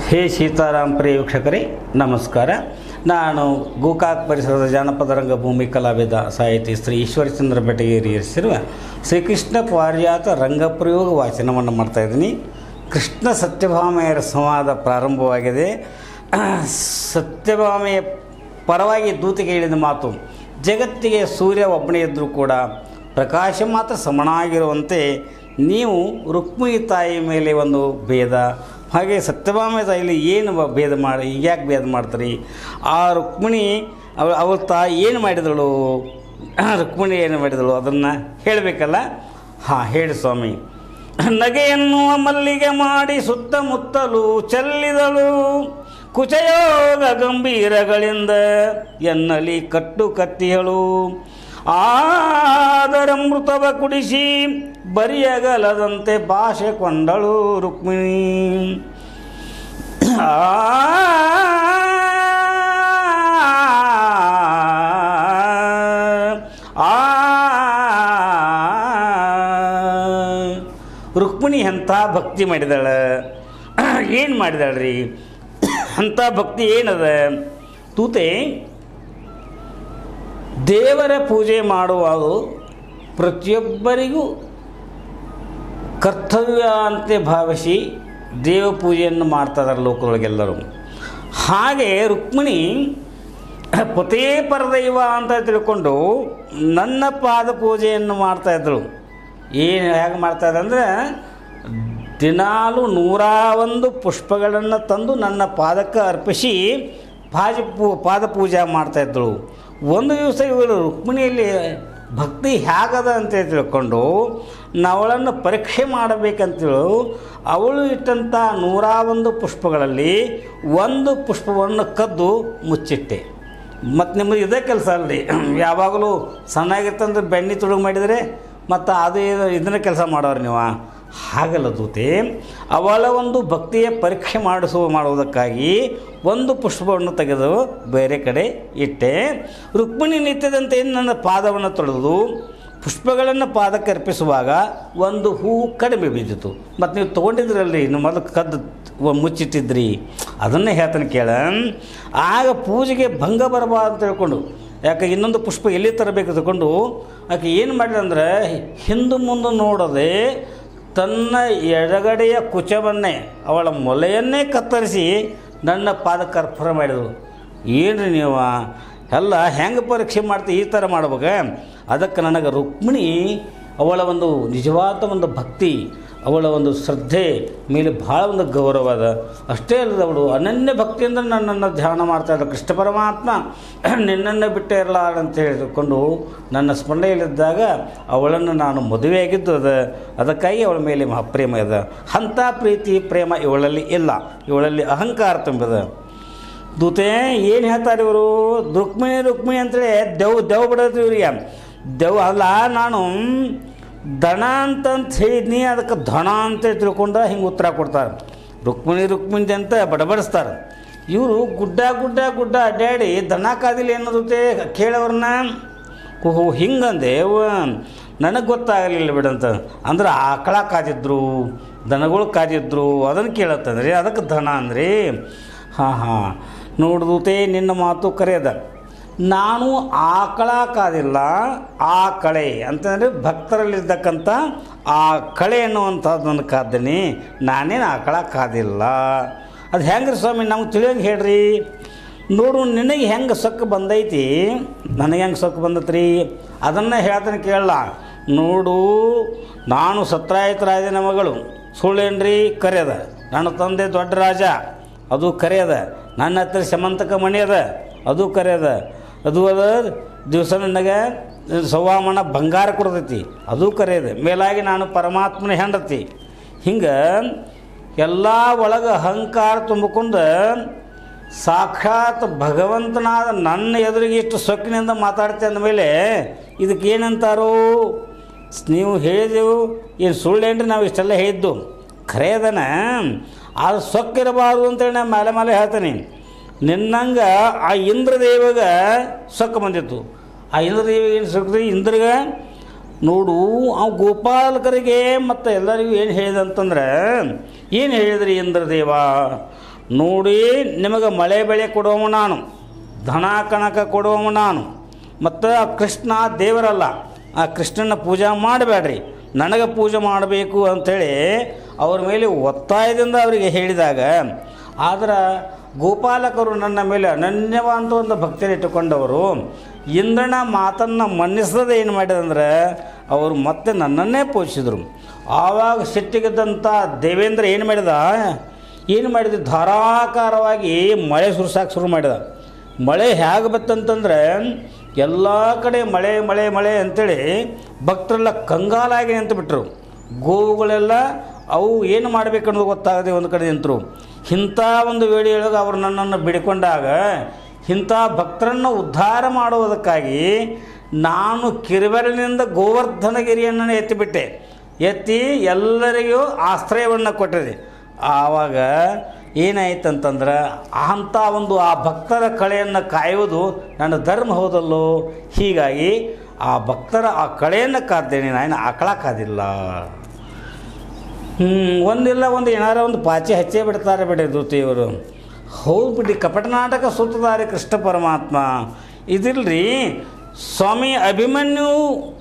ಹೇ ಸೀತಾರಾಮ್ ಪ್ರಿಯ ವೀಕ್ಷಕರೇ ನಮಸ್ಕಾರ ನಾನು ಗೋಕಾಕ್ ಪರಿಸರದ ಜಾನಪದ ರಂಗಭೂಮಿ ಕಲಾವಿದ ಸಾಹಿತಿ ಶ್ರೀ ಈಶ್ವರಚಂದ್ರ ಬೆಟಗೇರಿ ಇರಿಸಿರುವ ಶ್ರೀಕೃಷ್ಣ ಪಾರಿಜಾತ ರಂಗಪ್ರಯೋಗ ವಾಚನವನ್ನು ಮಾಡ್ತಾ ಇದ್ದೀನಿ ಕೃಷ್ಣ ಸತ್ಯಭಾಮೆಯರ ಸಂವಾದ ಪ್ರಾರಂಭವಾಗಿದೆ ಸತ್ಯಭಾಮೆಯ ಪರವಾಗಿ ದೂತಿಗೆ ಹೇಳಿದ ಮಾತು ಜಗತ್ತಿಗೆ ಸೂರ್ಯ ಒಬ್ಬನೇ ಇದ್ದರೂ ಕೂಡ ಪ್ರಕಾಶ ಮಾತ್ರ ಸಮನಾಗಿರುವಂತೆ ನೀವು ರುಕ್ಮಿಣಿ ತಾಯಿ ಮೇಲೆ ಒಂದು ಭೇದ ಹಾಗೆ ಸತ್ಯಭಾಮ ತಾಯಿಲಿ ಏನು ಬ- ಭೇದ ಮಾಡಿ ಯಾಕೆ ಭೇದ ಮಾಡ್ತಾರೆ ಆ ರುಕ್ಮಿಣಿ ಅವಳ ಅವಳ ತಾಯಿ ಏನು ಮಾಡಿದಳು ರುಕ್ಮಿಣಿ ಏನು ಮಾಡಿದಳು ಅದನ್ನು ಹೇಳಬೇಕಲ್ಲ ಹಾಂ ಹೇಳಿ ಸ್ವಾಮಿ ನಗೆಯನ್ನು ಮಲ್ಲಿಗೆ ಮಾಡಿ ಸುತ್ತಮುತ್ತಲು ಚೆಲ್ಲಿದಳು ಕುಚಯೋಗ ಗಂಭೀರಗಳಿಂದ ಎನ್ನಲಿ ಕಟ್ಟು ಕತ್ತಿಯಳು ಆದರಮೃತವ ಕುಡಿಸಿ ಬರಿಯಗಲದಂತೆ ಭಾಷೆ ಕೊಂಡಳು ರುಕ್ಮಿಣಿ ಆ ಆ ರುಕ್ಮಿಣಿ ಎಂಥ ಭಕ್ತಿ ಮಾಡಿದಾಳ ಏನು ಮಾಡಿದಾಳ್ರಿ ಅಂಥ ಭಕ್ತಿ ಏನದ ತೂತೆ ದೇವರ ಪೂಜೆ ಮಾಡುವಾಗ ಪ್ರತಿಯೊಬ್ಬರಿಗೂ ಕರ್ತವ್ಯ ಅಂತ ಭಾವಿಸಿ ದೇವ ಪೂಜೆಯನ್ನು ಮಾಡ್ತಾ ಇದ್ದಾರೆ ಲೋಕದೊಳಗೆಲ್ಲರೂ ಹಾಗೆ ರುಕ್ಮಿಣಿ ಪೊತೇ ಪರದೈವ ಅಂತ ತಿಳ್ಕೊಂಡು ನನ್ನ ಪಾದ ಪೂಜೆಯನ್ನು ಮಾಡ್ತಾ ಇದ್ದಳು ಏನು ಹೇಗೆ ಮಾಡ್ತಾ ಇದ್ದ ಅಂದರೆ ದಿನಾಲು ನೂರ ಒಂದು ಪುಷ್ಪಗಳನ್ನು ತಂದು ನನ್ನ ಪಾದಕ್ಕೆ ಅರ್ಪಿಸಿ ಪಾಜ ಪೂ ಪಾದ ಪೂಜೆ ಮಾಡ್ತಾ ಇದ್ದಳು ಒಂದು ದಿವಸ ಇವಳು ರುಕ್ಮಿಣಿಯಲ್ಲಿ ಭಕ್ತಿ ಹೇಗದ ಅಂತ ತಿಳ್ಕೊಂಡು ನಾವಳನ್ನು ಪರೀಕ್ಷೆ ಮಾಡಬೇಕಂತೇಳು ಅವಳು ಇಟ್ಟಂಥ ನೂರ ಒಂದು ಪುಷ್ಪಗಳಲ್ಲಿ ಒಂದು ಪುಷ್ಪವನ್ನು ಕದ್ದು ಮುಚ್ಚಿಟ್ಟೆ ಮತ್ತು ನಿಮ್ಮದು ಇದೇ ಕೆಲಸ ಅಲ್ರಿ ಯಾವಾಗಲೂ ಸಣ್ಣಾಗಿರ್ತಂದ್ರೆ ಬೆಣ್ಣೆ ತುಡುಗು ಮಾಡಿದರೆ ಮತ್ತು ಅದು ಇದು ಇದನ್ನ ಕೆಲಸ ಮಾಡೋರು ನೀವು ಹಾಗಲ್ಲ ದೂತೆ ಅವಳ ಒಂದು ಭಕ್ತಿಯ ಪರೀಕ್ಷೆ ಮಾಡಿಸುವ ಮಾಡುವುದಕ್ಕಾಗಿ ಒಂದು ಪುಷ್ಪವನ್ನು ತೆಗೆದು ಬೇರೆ ಕಡೆ ಇಟ್ಟೆ ರುಕ್ಮಿಣಿ ನಿತ್ಯದಂತೆ ನನ್ನ ಪಾದವನ್ನು ತೊಳೆದು ಪುಷ್ಪಗಳನ್ನು ಪಾದಕ್ಕೆ ಅರ್ಪಿಸುವಾಗ ಒಂದು ಹೂ ಕಡಿಮೆ ಬಿದ್ದಿತು ಮತ್ತು ನೀವು ತೊಗೊಂಡಿದ್ರಲ್ಲಿ ನೀವು ಮೊದಲು ಕದ್ದು ವ- ಮುಚ್ಚಿಟ್ಟಿದ್ರಿ ಅದನ್ನೇ ಹೇಳ್ತಾನೆ ಕೇಳ ಆಗ ಪೂಜೆಗೆ ಭಂಗ ಬರಬಾರ್ದು ಅಂತ ತಿಳ್ಕೊಂಡು ಯಾಕೆ ಇನ್ನೊಂದು ಪುಷ್ಪ ಎಲ್ಲಿ ತರಬೇಕು ತಿಳ್ಕೊಂಡು ಆಕೆ ಏನು ಮಾಡಿದಂದ್ರೆ ಹಿಂದು ಮುಂದೆ ನೋಡದೆ ತನ್ನ ಎಡಗಡೆಯ ಕುಚವನ್ನೇ ಅವಳ ಮೊಲೆಯನ್ನೇ ಕತ್ತರಿಸಿ ನನ್ನ ಪಾದಕ್ಕೆ ಅರ್ಪಣೆ ಮಾಡಿದಳು ಏನ್ರಿ ನೀವು ಎಲ್ಲ ಹೆಂಗೆ ಪರೀಕ್ಷೆ ಮಾಡ್ತೀವಿ ಈ ಥರ ಮಾಡ್ಬೇಕು ಅದಕ್ಕೆ ನನಗೆ ರುಕ್ಮಿಣಿ ಅವಳ ಒಂದು ನಿಜವಾದ ಒಂದು ಭಕ್ತಿ ಅವಳ ಒಂದು ಶ್ರದ್ಧೆ ಮೇಲೆ ಭಾಳ ಒಂದು ಗೌರವ ಅದ ಅಷ್ಟೇ ಅಲ್ಲದ ಅವಳು ಅನನ್ಯ ಭಕ್ತಿಯಿಂದ ನನ್ನನ್ನು ಧ್ಯಾನ ಮಾಡ್ತಾ ಇದ್ದ ಕೃಷ್ಣ ಪರಮಾತ್ಮ ನಿನ್ನನ್ನು ಬಿಟ್ಟೇ ಇರಲಾರ ಅಂತ ಹೇಳಿಕೊಂಡು ನನ್ನ ಸ್ಮರಣೆಯಲ್ಲಿದ್ದಾಗ ಅವಳನ್ನು ನಾನು ಮದುವೆಯಾಗಿದ್ದು ಅದ ಅದಕ್ಕಾಗಿ ಅವಳ ಮೇಲೆ ಮಹಾಪ್ರೇಮ ಇದೆ ಅಂಥ ಪ್ರೀತಿ ಪ್ರೇಮ ಇವಳಲ್ಲಿ ಇಲ್ಲ ಇವಳಲ್ಲಿ ಅಹಂಕಾರ ತುಂಬಿದ ದೂತೆ ಏನು ಹೇಳ್ತಾರೆ ಇವರು ರುಕ್ಮಿಣಿ ರುಕ್ಮಿಣಿ ಅಂತೇಳಿ ದೆವ್ ದೆವ್ ಬಿಡೋದು ಇವ್ರಿಗೆ ದೆವ್ ಅಲ್ಲ ನಾನು ದಣ ಅಂತಂತ ಹೇಳಿದ್ನಿ ಅದಕ್ಕೆ ಧಣ ಅಂತ ತಿಳ್ಕೊಂಡು ಹಿಂಗೆ ಉತ್ತರ ಕೊಡ್ತಾರೆ ರುಕ್ಮಿಣಿ ರುಕ್ಮಿಣಿ ಅಂತ ಬಡಬಡಿಸ್ತಾರೆ ಇವರು ಗುಡ್ಡ ಗುಡ್ಡ ಗುಡ್ಡ ಅಡ್ಡಾಡಿ ದನ ಕಾದಿಲ್ಲ ಅನ್ನೋದಕ್ಕೆ ಕೇಳೋರನ್ನ ಓಹೋ ಹಿಂಗಂದೆ ನನಗೆ ಗೊತ್ತಾಗಲಿಲ್ಲ ಬಿಡಂತ ಅಂದ್ರೆ ಆಕಳ ಕಾದಿದ್ರು ದನಗಳು ಕಾದಿದ್ರು ಅದನ್ನು ಕೇಳತ್ತಂದ್ರಿ ಅದಕ್ಕೆ ದನ ಅಂದ್ರಿ ಹಾಂ ಹಾಂ ನೋಡ್ದೂತೆ ನಿನ್ನ ಮಾತು ಕರೆಯದ ನಾನು ಆಕಳ ಕಾದಿಲ್ಲ ಆ ಕಳೆ ಅಂತಂದರೆ ಭಕ್ತರಲ್ಲಿರ್ತಕ್ಕಂಥ ಆ ಕಳೆ ಅನ್ನುವಂಥದ್ದನ್ನು ಕಾದ್ದೀನಿ ನಾನೇನು ಆಕಳ ಕಾದಿಲ್ಲ ಅದು ಹೆಂಗ್ರಿ ಸ್ವಾಮಿ ನಮ್ಗೆ ತಿಳಿಯಂಗೆ ಹೇಳ್ರಿ ನೋಡು ನಿನಗೆ ಹೆಂಗೆ ಸೊಕ್ಕು ಬಂದೈತಿ ನನಗೆ ಹೆಂಗೆ ಸೊಕ್ಕು ಬಂದತ್ರಿ ಅದನ್ನೇ ಹೇಳ್ತಾನೆ ಕೇಳಲ್ಲ ನೋಡು ನಾನು ಸತ್ರಾಯಿತ ರಾಜನ ಮಗಳು ಸುಳ್ಳೇನ್ರಿ ಕರೆಯದ ನನ್ನ ತಂದೆ ದೊಡ್ಡ ರಾಜ ಅದು ಕರೆಯದ ನನ್ನ ಹತ್ರ ಸಮಂತಕ ಮಣಿ ಅದ ಅದು ಕರೆಯದ ಅದು ಅದ ದಿವಸ ನನಗೆ ಸವಾಮಣ ಬಂಗಾರ ಕೊಡ್ತೈತಿ ಅದು ಕರೆಯದ ಮೇಲಾಗಿ ನಾನು ಪರಮಾತ್ಮನ ಹೆಂಡತಿ ಹಿಂಗೆ ಎಲ್ಲ ಒಳಗೆ ಅಹಂಕಾರ ತುಂಬಿಕೊಂಡು ಸಾಕ್ಷಾತ್ ಭಗವಂತನಾದ ನನ್ನ ಎದುರಿಗೆ ಇಷ್ಟು ಸೊಕ್ಕಿನಿಂದ ಮಾತಾಡ್ತೆ ಅಂದಮೇಲೆ ಇದಕ್ಕೆ ಏನಂತಾರೋ ನೀವು ಹೇಳಿದೆವು ಏನು ಸುಳ್ಳೇನ್ರಿ ನಾವು ಇಷ್ಟೆಲ್ಲ ಹೇಳಿದ್ದು ಖರೆ ಅದನ ಅದು ಸೊಕ್ಕಿರಬಾರ್ದು ಅಂತೇಳಿ ನಾನು ಮೇಲೆ ಮೇಲೆ ಹೇಳ್ತೀನಿ ನಿನ್ನಂಗೆ ಆ ಇಂದ್ರದೇವಗ ಸೊಕ್ಕ ಬಂದಿತ್ತು ಆ ಇಂದ್ರದೇವಿಗೆ ಏನು ಸೊಕ್ಕ್ರಿ ಇಂದ್ರಗ ನೋಡು ಆ ಗೋಪಾಲಕರಿಗೆ ಮತ್ತು ಎಲ್ಲರಿಗೂ ಏನು ಹೇಳಿದ ಅಂತಂದ್ರೆ ಏನು ಹೇಳಿದ್ರಿ ಇಂದ್ರದೇವ ನೋಡಿ ನಿಮಗೆ ಮಳೆ ಬೆಳೆ ಕೊಡುವವ ನಾನು ಧನ ಕಣಕ ಕೊಡುವವ ನಾನು ಮತ್ತು ಆ ಕೃಷ್ಣ ದೇವರಲ್ಲ ಆ ಕೃಷ್ಣನ ಪೂಜೆ ಮಾಡಬೇಡ್ರಿ ನನಗೆ ಪೂಜೆ ಮಾಡಬೇಕು ಅಂಥೇಳಿ ಅವ್ರ ಮೇಲೆ ಒತ್ತಾಯದಿಂದ ಅವರಿಗೆ ಹೇಳಿದಾಗ ಆದ್ರೆ ಗೋಪಾಲಕರು ನನ್ನ ಮೇಲೆ ಅನನ್ಯವಾದ ಒಂದು ಭಕ್ತಿಯನ್ನು ಇಟ್ಟುಕೊಂಡವರು ಇಂದ್ರನ ಮಾತನ್ನು ಮನ್ನಿಸದೆ ಏನು ಮಾಡಿದಂದ್ರೆ ಅವರು ಮತ್ತೆ ನನ್ನನ್ನೇ ಪೋಷಿಸಿದರು ಆವಾಗ ಸಿಟ್ಟಿಗೆದ್ದಂಥ ದೇವೇಂದ್ರ ಏನು ಮಾಡಿದ ಏನು ಮಾಡಿದ ಧಾರಾಕಾರವಾಗಿ ಮಳೆ ಸುರಿಸಕ್ಕೆ ಶುರು ಮಾಡಿದ ಮಳೆ ಹೇಗೆ ಬತ್ತಂತಂದ್ರೆ ಎಲ್ಲ ಕಡೆ ಮಳೆ ಮಳೆ ಮಳೆ ಅಂತೇಳಿ ಭಕ್ತರೆಲ್ಲ ಕಂಗಾಲಾಗಿ ನಿಂತು ಬಿಟ್ಟರು ಗೋವುಗಳೆಲ್ಲ ಅವು ಏನು ಮಾಡಬೇಕನ್ನೋದು ಗೊತ್ತಾಗದೆ ಒಂದು ಕಡೆ ನಿಂತರು ಇಂಥ ಒಂದು ವೇಳೆಯೊಳಗೆ ಅವರು ನನ್ನನ್ನು ಬಿಡಿಕೊಂಡಾಗ ಇಂಥ ಭಕ್ತರನ್ನು ಉದ್ಧಾರ ಮಾಡುವುದಕ್ಕಾಗಿ ನಾನು ಕಿರುಬೆರಳಿನಿಂದ ಗೋವರ್ಧನಗಿರಿಯನ್ನು ಎತ್ತಿಬಿಟ್ಟೆ ಎತ್ತಿ ಎಲ್ಲರಿಗೂ ಆಶ್ರಯವನ್ನು ಕೊಟ್ಟಿದೆ ಆವಾಗ ಏನಾಯ್ತಂತಂದ್ರೆ ಅಂಥ ಒಂದು ಆ ಭಕ್ತರ ಕಳೆಯನ್ನು ಕಾಯುವುದು ನನ್ನ ಧರ್ಮ ಹೌದಲ್ಲೋ ಹೀಗಾಗಿ ಆ ಭಕ್ತರ ಆ ಕಳೆಯನ್ನು ಕಾದ್ದೇನೆ ನಾನು ಆಕಳ ಕಾದಿಲ್ಲ ಹ್ಞೂ ಒಂದಿಲ್ಲ ಒಂದು ಏನಾರ ಒಂದು ಪಾಚಿ ಹಚ್ಚೇ ಬಿಡ್ತಾರೆ ಬಿಡಿ ದೂತಿಯವರು ಹೌದು ಬಿಡಿ ಕಪಟ ನಾಟಕ ಸುತ್ತದಾರೆ ಕೃಷ್ಣ ಪರಮಾತ್ಮ ಇದಿಲ್ರಿ ಸ್ವಾಮಿ ಅಭಿಮನ್ಯು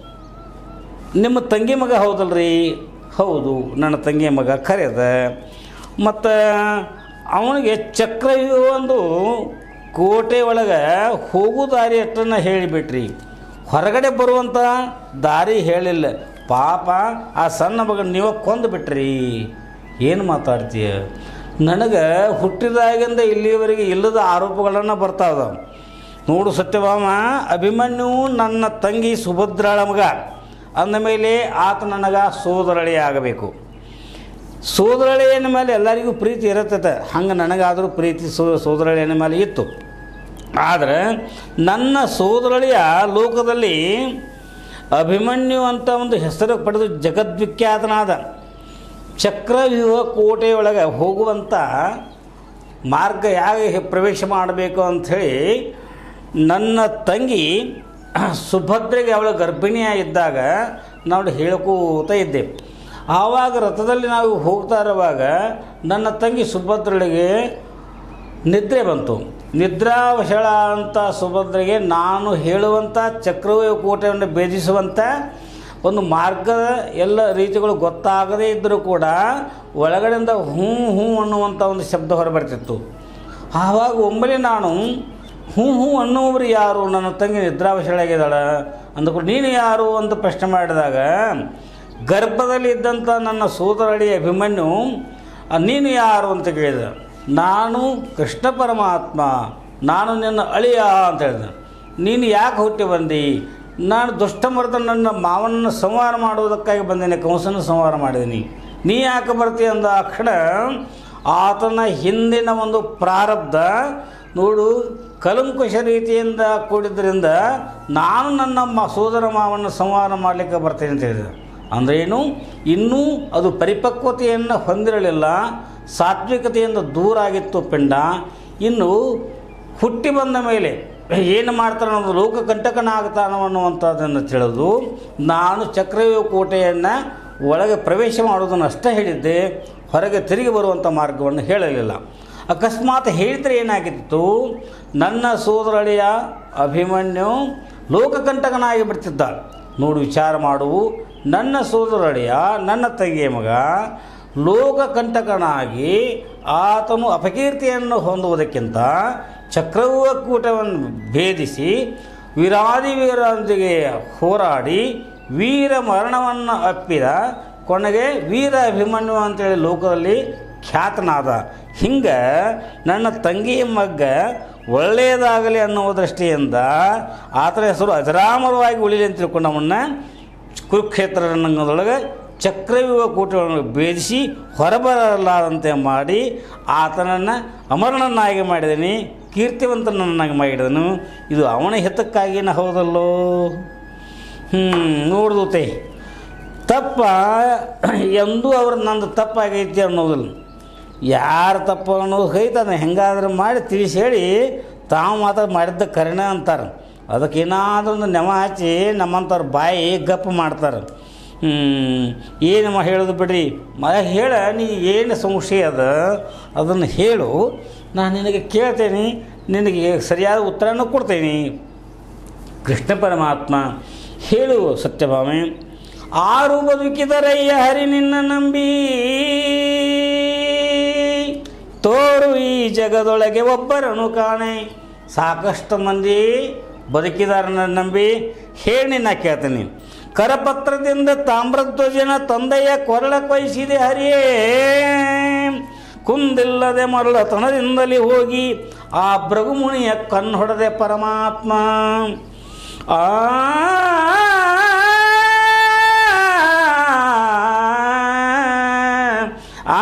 ನಿಮ್ಮ ತಂಗಿ ಮಗ ಹೌದಲ್ರಿ ಹೌದು ನನ್ನ ತಂಗಿ ಮಗ ಖರೇದ ಮತ್ತು ಅವನಿಗೆ ಚಕ್ರವ್ಯೂಹ ಒಂದು ಕೋಟೆ ಒಳಗೆ ಹೋಗೋ ದಾರಿ ಅಷ್ಟನ್ನು ಹೇಳಿಬಿಟ್ರಿ ಹೊರಗಡೆ ಬರುವಂಥ ದಾರಿ ಹೇಳಿಲ್ಲ ಪಾಪ ಆ ಸಣ್ಣ ಮಗ ನೀವು ಕೊಂದು ಬಿಟ್ರಿ ಏನು ಮಾತಾಡ್ತೀಯ ನನಗೆ ಹುಟ್ಟಿದಾಗಿಂದ ಇಲ್ಲಿಯವರೆಗೆ ಇಲ್ಲದ ಆರೋಪಗಳನ್ನು ಬರ್ತಾವ ನೋಡು ಸತ್ಯಭಾಮ ಅಭಿಮನ್ಯು ನನ್ನ ತಂಗಿ ಸುಭದ್ರಾಳ ಮಗ ಅಂದಮೇಲೆ ಆತ ನನಗೆ ಸೋದರಳಿ ಆಗಬೇಕು ಸೋದರಳಿಯನ ಮೇಲೆ ಎಲ್ಲರಿಗೂ ಪ್ರೀತಿ ಇರುತ್ತದೆ ಹಂಗೆ ನನಗಾದರೂ ಪ್ರೀತಿ ಸೋ ಸೋದರಳಿಯನ ಮೇಲೆ ಇತ್ತು ಆದರೆ ನನ್ನ ಸೋದರಳಿಯ ಲೋಕದಲ್ಲಿ ಅಭಿಮನ್ಯು ಅಂತ ಒಂದು ಹೆಸರು ಪಡೆದು ಜಗದ್ವಿಖ್ಯಾತನಾದ ಚಕ್ರವ್ಯೂಹ ಕೋಟೆಯೊಳಗೆ ಹೋಗುವಂಥ ಮಾರ್ಗ ಹೇಗೆ ಪ್ರವೇಶ ಮಾಡಬೇಕು ಅಂಥೇಳಿ ನನ್ನ ತಂಗಿ ಸುಭದ್ರೆಗೆ ಅವಳ ಗರ್ಭಿಣಿಯಾಗಿದ್ದಾಗ ನಾವು ಹೇಳ್ಕೋತ ಇದ್ದೆ ಆವಾಗ ರಥದಲ್ಲಿ ನಾವು ಹೋಗ್ತಾ ಇರುವಾಗ ನನ್ನ ತಂಗಿ ಸುಭದ್ರಳಿಗೆ ನಿದ್ರೆ ಬಂತು ನಿದ್ರಾವಶಳ ಅಂತ ಸುಭದ್ರೆಗೆ ನಾನು ಹೇಳುವಂಥ ಚಕ್ರವ್ಯೂಹ ಕೋಟೆಯನ್ನು ಭೇದಿಸುವಂಥ ಒಂದು ಮಾರ್ಗ ಎಲ್ಲ ರೀತಿಗಳು ಗೊತ್ತಾಗದೇ ಇದ್ದರೂ ಕೂಡ ಒಳಗಡೆಯಿಂದ ಹ್ಞೂ ಹ್ಞೂ ಅನ್ನುವಂಥ ಒಂದು ಶಬ್ದ ಹೊರಬರ್ತಿತ್ತು ಆವಾಗ ಒಮ್ಮೆಲೆ ನಾನು ಹ್ಞೂ ಹ್ಞೂ ಅನ್ನುವರು ಯಾರು ನನ್ನ ತಂಗಿ ನಿದ್ರಾವಶಳಾಗಿದ್ದಾಳೆ ಅಂದ್ಕೊಂಡು ನೀನು ಯಾರು ಅಂತ ಪ್ರಶ್ನೆ ಮಾಡಿದಾಗ ಗರ್ಭದಲ್ಲಿ ಇದ್ದಂಥ ನನ್ನ ಸೋದರಳಿ ಅಭಿಮನ್ಯು "ಆ, ನೀನು ಯಾರು ಅಂತ ಕೇಳಿದ ನಾನು ಕೃಷ್ಣ ಪರಮಾತ್ಮ ನಾನು ನಿನ್ನ ಅಳಿಯ ಅಂತ ಹೇಳಿದೆ ನೀನು ಯಾಕೆ ಹುಟ್ಟಿ ಬಂದಿ ನಾನು ದುಷ್ಟಮರ್ದ ನನ್ನ ಮಾವನನ್ನು ಸಂಹಾರ ಮಾಡುವುದಕ್ಕಾಗಿ ಬಂದೇನೆ ಕಂಸನ ಸಂಹಾರ ಮಾಡಿದ್ದೀನಿ ನೀ ಯಾಕೆ ಬರ್ತೀಯ ಅಂದ ಆ ಕ್ಷಣ ಆತನ ಹಿಂದಿನ ಒಂದು ಪ್ರಾರಬ್ಧ ನೋಡು ಕಲಂಕುಶ ರೀತಿಯಿಂದ ಕೂಡಿದ್ದರಿಂದ ನಾನು ನನ್ನ ಮ ಸೋದರ ಮಾವನ್ನು ಸಂಹಾರ ಮಾಡಲಿಕ್ಕೆ ಬರ್ತೇನೆ ಅಂತ ಹೇಳಿದೆ ಅಂದ್ರೇನು ಇನ್ನೂ ಅದು ಪರಿಪಕ್ವತೆಯನ್ನು ಹೊಂದಿರಲಿಲ್ಲ ಸಾತ್ವಿಕತೆಯಿಂದ ದೂರ ಆಗಿತ್ತು ಪಿಂಡ ಇನ್ನು ಹುಟ್ಟಿ ಬಂದ ಮೇಲೆ ಏನು ಮಾಡ್ತಾನೆ ಅನ್ನೋದು ಲೋಕ ಕಂಟಕನಾಗ್ತಾನೋ ಅನ್ನುವಂಥದ್ದನ್ನು ತಿಳಿದು ನಾನು ಚಕ್ರವ್ಯೂಹ ಕೋಟೆಯನ್ನು ಒಳಗೆ ಪ್ರವೇಶ ಮಾಡೋದನ್ನು ಅಷ್ಟೇ ಹೇಳಿದ್ದೆ ಹೊರಗೆ ತಿರುಗಿ ಬರುವಂಥ ಮಾರ್ಗವನ್ನು ಹೇಳಲಿಲ್ಲ ಅಕಸ್ಮಾತ್ ಹೇಳಿದರೆ ಏನಾಗಿತ್ತು ನನ್ನ ಸೋದರಳಿಯ ಅಭಿಮನ್ಯು ಲೋಕಕಂಟಕನಾಗಿ ಬಿಡ್ತಿದ್ದ ನೋಡು ವಿಚಾರ ಮಾಡು ನನ್ನ ಸೋದರಳಿಯ ನನ್ನ ತಂಗಿಯ ಮಗ ಲೋಕಕಂಟಕನಾಗಿ ಆತನು ಅಪಕೀರ್ತಿಯನ್ನು ಹೊಂದುವುದಕ್ಕಿಂತ ಚಕ್ರವ್ಯೂಹ ಕೂಟವನ್ನು ಭೇದಿಸಿ ವೀರಾದಿ ವೀರರೊಂದಿಗೆ ಹೋರಾಡಿ ವೀರ ಮರಣವನ್ನು ಅಪ್ಪಿದ ಕೊನೆಗೆ ವೀರ ಅಭಿಮನ್ಯು ಅಂತೇಳಿ ಲೋಕದಲ್ಲಿ ಖ್ಯಾತನಾದ ಹಿಂಗೆ ನನ್ನ ತಂಗಿಯ ಮಗ್ಗ ಒಳ್ಳೆಯದಾಗಲಿ ಅನ್ನುವ ದೃಷ್ಟಿಯಿಂದ ಆತನ ಹೆಸರು ಅಜರಾಮರವಾಗಿ ಉಳಿಲಿ ಅಂತ ತಿಳ್ಕೊಂಡವನ್ನ ಕುರುಕ್ಷೇತ್ರ ರಂಗದೊಳಗೆ ಚಕ್ರವ್ಯೂಹ ಕೂಟಗಳನ್ನು ಭೇದಿಸಿ ಹೊರಬರಲಾರಂತೆ ಮಾಡಿ ಆತನನ್ನು ಅಮರನನ್ನಾಗಿ ಮಾಡಿದೀನಿ ಕೀರ್ತಿವಂತನನ್ನಾಗಿ ಮಾಡಿದನು ಇದು ಅವನ ಹಿತಕ್ಕಾಗಿನ ಹೌದಲ್ಲೋ ಹ್ಞೂ ನೋಡ್ದೂತೆ ತಪ್ಪ ಎಂದೂ ಅವ್ರ ನಂದು ತಪ್ಪಾಗೈತಿ ಅನ್ನೋದಿಲ್ಲ ಯಾರು ತಪ್ಪು ಅನ್ನೋದು ಹೈತೆ ಅದನ್ನ ಹೆಂಗಾದ್ರೂ ಮಾಡಿ ತಿಳಿಸಿ ಹೇಳಿ ತಾವು ಮಾತ್ರ ಮಾಡಿದ್ದ ಕರೆನ ಅಂತಾರೆ ಅದಕ್ಕೆ ಏನಾದ್ರೂ ಒಂದು ನೆವ ಹಚ್ಚಿ ನಮ್ಮಂಥವ್ರ ಬಾಯಿ ಗಪ್ಪು ಮಾಡ್ತಾರೆ ಹ್ಮ್, ಏನಮ್ಮ ಹೇಳೋದು ಬಿಡ್ರಿ ಮ ಹೇಳ ನೀ ಏನು ಸಂಶಯ ಅದ ಅದನ್ನು ಹೇಳು ನಾನು ನಿನಗೆ ಕೇಳ್ತೇನೆ ನಿನಗೆ ಸರಿಯಾದ ಉತ್ತರನೂ ಕೊಡ್ತೇನೆ ಕೃಷ್ಣ ಪರಮಾತ್ಮ ಹೇಳು ಸತ್ಯಭಾಮೆ ಆರು ಬದುಕಿದರಯ್ಯ ಹರಿ ನಿನ್ನ ನಂಬಿ ತೋರು ಈ ಜಗದೊಳಗೆ ಒಬ್ಬರನು ಕಾಣೆ ಸಾಕಷ್ಟು ಮಂದಿ ಬದುಕಿದಾರನ ನಂಬಿ ಹೇಳಿ ನಾ ಕೇಳ್ತೀನಿ ಕರಪತ್ರದಿಂದ ತಾಮ್ರಧ್ವಜನ ತಂದೆಯ ಕೊರಳ ಕೊಯ್ಸಿದೆ ಹರಿಯೇ ಕುಂದಿಲ್ಲದೆ ಮರಳತನದಿಂದಲೇ ಹೋಗಿ ಆ ಭೃಗುಮುನಿಯ ಕಣ್ಣೊಡೆದೆ ಪರಮಾತ್ಮ ಆ ಆ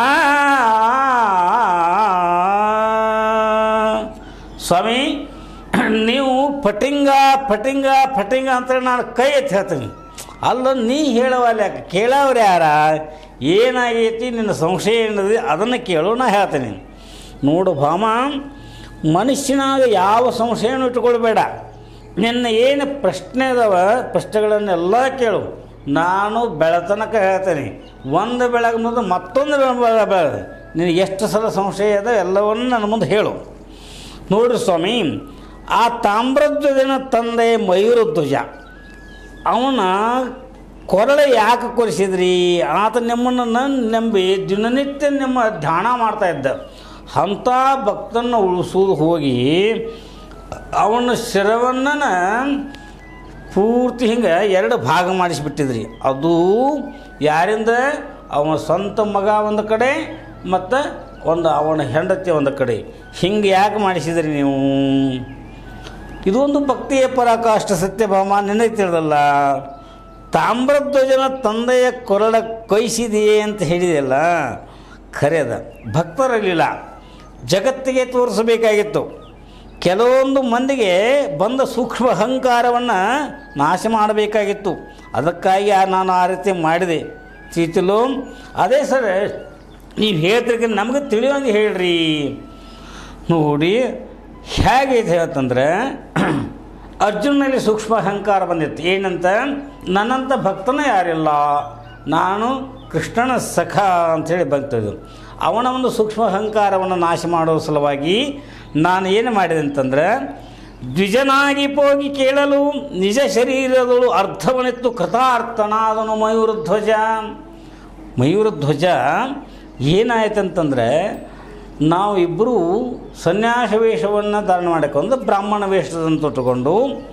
ಸ್ವಾಮಿ ನೀವು ಫಟಿಂಗ ಫಟಿಂಗ ಫಟಿಂಗ ಅಂತೇಳಿ ನಾನು ಕೈ ಎತ್ತಿ ಹೇಳ್ತೀನಿ ಅಲ್ಲ ನೀ ಹೇಳವಲ್ಲ ಯಾಕೆ ಕೇಳವ್ರು ಯಾರ ಏನಾಗೈತಿ ನಿನ್ನ ಸಂಶಯ ಏನಿದೆ ಅದನ್ನು ಕೇಳು ನಾ ಹೇಳ್ತೀನಿ ನೋಡು ಭಾಮ ಮನುಷ್ಯನಾಗ ಯಾವ ಸಂಶಯನೂ ಇಟ್ಕೊಳ್ಬೇಡ ನಿನ್ನ ಏನು ಪ್ರಶ್ನೆ ಅದಾವ ಪ್ರಶ್ನೆಗಳನ್ನೆಲ್ಲ ಕೇಳು ನಾನು ಬೆಳತನಕ ಹೇಳ್ತೇನೆ ಒಂದು ಬೆಳಗ್ಗೆ ಮುಂದೆ ಮತ್ತೊಂದು ಬೆಳ ಬೆಳ ನಿನಗೆ ಎಷ್ಟು ಸಲ ಸಂಶಯ ಅದ ಎಲ್ಲವನ್ನು ನನ್ನ ಮುಂದೆ ಹೇಳು ನೋಡ್ರಿ ಸ್ವಾಮಿ ಆ ತಾಮ್ರಧ್ವಜನ ತಂದೆ ಮಯೂರಧ್ವಜ ಅವನ ಕೊರಳೆ ಯಾಕೆ ಕೊರಿಸಿದ್ರಿ ಆತ ನಿಮ್ಮನ್ನು ನಂಬಿ ದಿನನಿತ್ಯ ನಿಮ್ಮ ಧ್ಯಾನ ಮಾಡ್ತಾ ಇದ್ದ ಅಂಥ ಭಕ್ತನ ಉಳಿಸೋದು ಹೋಗಿ ಅವನ ಶಿರವನ್ನ ಪೂರ್ತಿ ಹಿಂಗೆ ಎರಡು ಭಾಗ ಮಾಡಿಸಿಬಿಟ್ಟಿದ್ರಿ ಅದು ಯಾರಿಂದ ಅವನ ಸ್ವಂತ ಮಗ ಒಂದು ಕಡೆ ಮತ್ತು ಒಂದು ಅವನ ಹೆಂಡತಿ ಒಂದು ಕಡೆ ಹಿಂಗೆ ಯಾಕೆ ಮಾಡಿಸಿದ್ರಿ ನೀವು ಇದೊಂದು ಭಕ್ತಿಯ ಪರಾಕಾಷ್ಠ ಸತ್ಯಭಾಮ ನಿನಗೆ ತಿಳಿದಲ್ಲ ತಾಮ್ರಧ್ವಜನ ತಂದೆಯ ಕೊರಳ ಕೊಯ್ಸಿದೆಯೇ ಅಂತ ಹೇಳಿದೆಯಲ್ಲ ಖರೇದ ಭಕ್ತರಲ್ಲಿಲ್ಲ ಜಗತ್ತಿಗೆ ತೋರಿಸಬೇಕಾಗಿತ್ತು ಕೆಲವೊಂದು ಮಂದಿಗೆ ಬಂದ ಸೂಕ್ಷ್ಮ ಅಹಂಕಾರವನ್ನು ನಾಶ ಮಾಡಬೇಕಾಗಿತ್ತು ಅದಕ್ಕಾಗಿ ಆ ನಾನು ಆ ರೀತಿ ಮಾಡಿದೆ ಚೀತಿಲು ಅದೇ ಸರ್ ನೀವು ಹೇಳ್ತಿರ್ಕ ನಮಗೆ ತಿಳಿಯೋಂಗೆ ಹೇಳ್ರಿ ನೋಡಿ ಹೇಗೈತೆ ಅಂತಂದ್ರೆ ಅರ್ಜುನಲ್ಲಿ ಸೂಕ್ಷ್ಮ ಅಹಂಕಾರ ಬಂದಿತ್ತು ಏನಂತ ನನ್ನಂಥ ಭಕ್ತನೇ ಯಾರಿಲ್ಲ ನಾನು ಕೃಷ್ಣನ ಸಖ ಅಂಥೇಳಿ ಬಂತದ್ದು ಅವನ ಒಂದು ಸೂಕ್ಷ್ಮ ಅಹಂಕಾರವನ್ನು ನಾಶ ಮಾಡೋ ಸಲುವಾಗಿ ನಾನು ಏನು ಮಾಡಿದೆ ಅಂತಂದ್ರೆ ದ್ವಿಜನಾಗಿ ಹೋಗಿ ಕೇಳಲು ನಿಜ ಶರೀರದಳು ಅರ್ಥವನಿತ್ತು ಕೃತಾರ್ಥನಾದನು ಮಯೂರಧ್ವಜ ಮಯೂರಧ್ವಜ ಏನಾಯ್ತಂತಂದರೆ ನಾವು ಇಬ್ಬರು ಸನ್ಯಾಸ ವೇಷವನ್ನು ಧಾರಣ ಮಾಡಿಕೊಂಡು ಬ್ರಾಹ್ಮಣ ವೇಷದಂತ ತೊಟ್ಟುಕೊಂಡು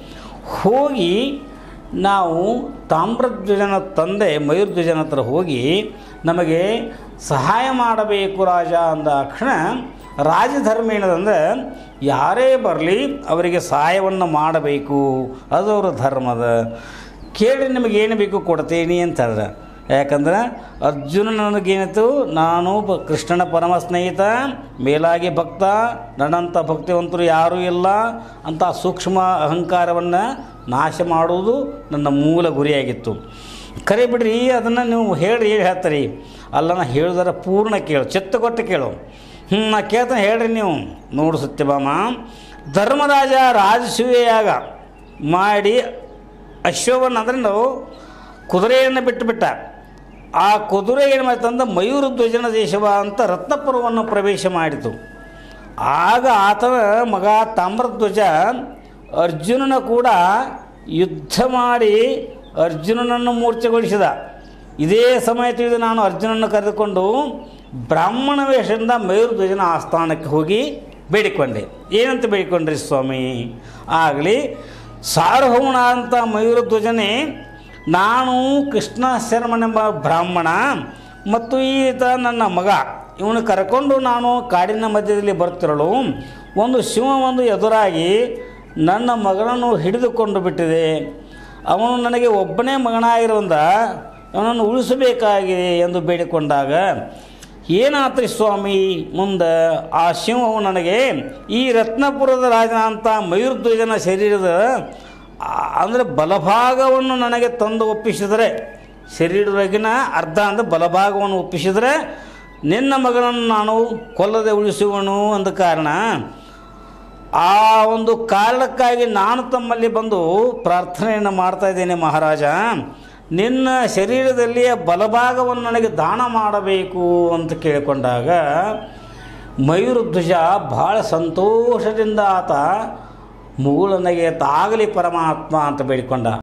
ಹೋಗಿ ನಾವು ತಾಮ್ರಧ್ವಜನ ತಂದೆ ಮಯೂರಧ್ವಜನ ಹತ್ರ ಹೋಗಿ ನಮಗೆ ಸಹಾಯ ಮಾಡಬೇಕು ರಾಜ ಅಂದ ಕ್ಷಣ ರಾಜಧರ್ಮೇನದಂದ್ರೆ ಯಾರೇ ಬರಲಿ ಅವರಿಗೆ ಸಹಾಯವನ್ನು ಮಾಡಬೇಕು ಅದು ಅವರ ಧರ್ಮದ ಕೇಳಿ ನಿಮಗೆ ಏನು ಬೇಕು ಕೊಡ್ತೀನಿ ಅಂತ ಹೇಳಿದ್ರೆ ಯಾಕಂದ್ರೆ ಅರ್ಜುನ ನನಗೇನಿತ್ತು ನಾನು ಬ- ಕೃಷ್ಣನ ಪರಮ ಸ್ನೇಹಿತ ಮೇಲಾಗಿ ಭಕ್ತ ನನ್ನಂಥ ಭಕ್ತಿವಂತರು ಯಾರೂ ಇಲ್ಲ ಅಂತ ಸೂಕ್ಷ್ಮ ಅಹಂಕಾರವನ್ನು ನಾಶ ಮಾಡುವುದು ನನ್ನ ಮೂಲ ಗುರಿಯಾಗಿತ್ತು ಕರೆ ಬಿಡ್ರಿ ಅದನ್ನು ನೀವು ಹೇಳ್ರಿ ಹೇಳಿ ಹೇಳ್ತಾರೆ ಅಲ್ಲ ನಾ ಹೇಳಿದಾರ ಪೂರ್ಣ ಕೇಳು ಚಿತ್ತ ಕೊಟ್ಟು ಕೇಳು ಹ್ಞೂ ನಾ ಕೇಳ್ತಾನೆ ಹೇಳ್ರಿ ನೀವು ನೋಡು ಸತ್ಯಭಾಮ ಧರ್ಮರಾಜ ರಾಜಸೂಯೆಯಾಗ ಮಾಡಿ ಅಶ್ವವನ್ನು ಅಂದ್ರೆ ನಾವು ಕುದುರೆಯನ್ನು ಬಿಟ್ಟುಬಿಟ್ಟ ಆ ಕುದುರೆ ಏನು ಮಾಡ್ತಂದ್ರೆ ಮಯೂರ ಧ್ವಜನ ದೇಶವ ಅಂತ ರತ್ನಪುರವನ್ನು ಪ್ರವೇಶ ಮಾಡಿತು ಆಗ ಆತನ ಮಗ ತಾಮ್ರಧ್ವಜ ಅರ್ಜುನನ ಕೂಡ ಯುದ್ಧ ಮಾಡಿ ಅರ್ಜುನನನ್ನು ಮೂರ್ಛೆಗೊಳಿಸಿದ ಇದೇ ಸಮಯ ತಿಳಿದು ನಾನು ಅರ್ಜುನನ್ನು ಕರೆದುಕೊಂಡು ಬ್ರಾಹ್ಮಣ ವೇಷದಿಂದ ಮಯೂರಧ್ವಜನ ಆಸ್ಥಾನಕ್ಕೆ ಹೋಗಿ ಬೇಡಿಕೊಂಡೆ ಏನಂತ ಬೇಡಿಕೊಂಡ್ರಿ ಸ್ವಾಮಿ ಆಗಲಿ ಸಾರ್ವಭೌಮನ ಅಂತ ಮಯೂರಧ್ವಜನೇ ನಾನು ಕೃಷ್ಣ ಶರ್ಮನೆಂಬ ಬ್ರಾಹ್ಮಣ ಮತ್ತು ಈತ ನನ್ನ ಮಗ ಇವನು ಕರ್ಕೊಂಡು ನಾನು ಕಾಡಿನ ಮಧ್ಯದಲ್ಲಿ ಬರ್ತಿರಲು ಒಂದು ಸಿಂಹ ಒಂದು ಎದುರಾಗಿ ನನ್ನ ಮಗನನ್ನು ಹಿಡಿದುಕೊಂಡು ಬಿಟ್ಟಿದೆ ಅವನು ನನಗೆ ಒಬ್ಬನೇ ಮಗನಾಗಿರುವಂದ ಅವನನ್ನು ಉಳಿಸಬೇಕಾಗಿದೆ ಎಂದು ಬೇಡಿಕೊಂಡಾಗ ಏನಾತ್ರಿ ಸ್ವಾಮಿ ಮುಂದೆ ಆ ಸಿಂಹವು ನನಗೆ ಈ ರತ್ನಪುರದ ರಾಜನ ಅಂತ ಮಯೂರ್ಧ್ವಜನ ಶರೀರದ ಆ- ಅಂದರೆ ಬಲಭಾಗವನ್ನು ನನಗೆ ತಂದು ಒಪ್ಪಿಸಿದರೆ ಶರೀರದೊಳಗಿನ ಅರ್ಧ ಅಂದರೆ ಬಲಭಾಗವನ್ನು ಒಪ್ಪಿಸಿದರೆ ನಿನ್ನ ಮಗನನ್ನು ನಾನು ಕೊಲ್ಲದೆ ಉಳಿಸುವನು ಅಂದ ಕಾರಣ ಆ ಒಂದು ಕಾರಣಕ್ಕಾಗಿ ನಾನು ತಮ್ಮಲ್ಲಿ ಬಂದು ಪ್ರಾರ್ಥನೆಯನ್ನು ಮಾಡ್ತಾ ಇದ್ದೇನೆ ಮಹಾರಾಜ ನಿನ್ನ ಶರೀರದಲ್ಲಿಯ ಬಲಭಾಗವನ್ನು ನನಗೆ ದಾನ ಮಾಡಬೇಕು ಅಂತ ಕೇಳಿಕೊಂಡಾಗ ಮಯೂರಧ್ವಜ ಬಹಳ ಸಂತೋಷದಿಂದ ಆತ ಮುಗುಳನಿಗೆ ತಾಗಲಿ ಪರಮಾತ್ಮ ಅಂತ ಬೇಡಿಕೊಂಡ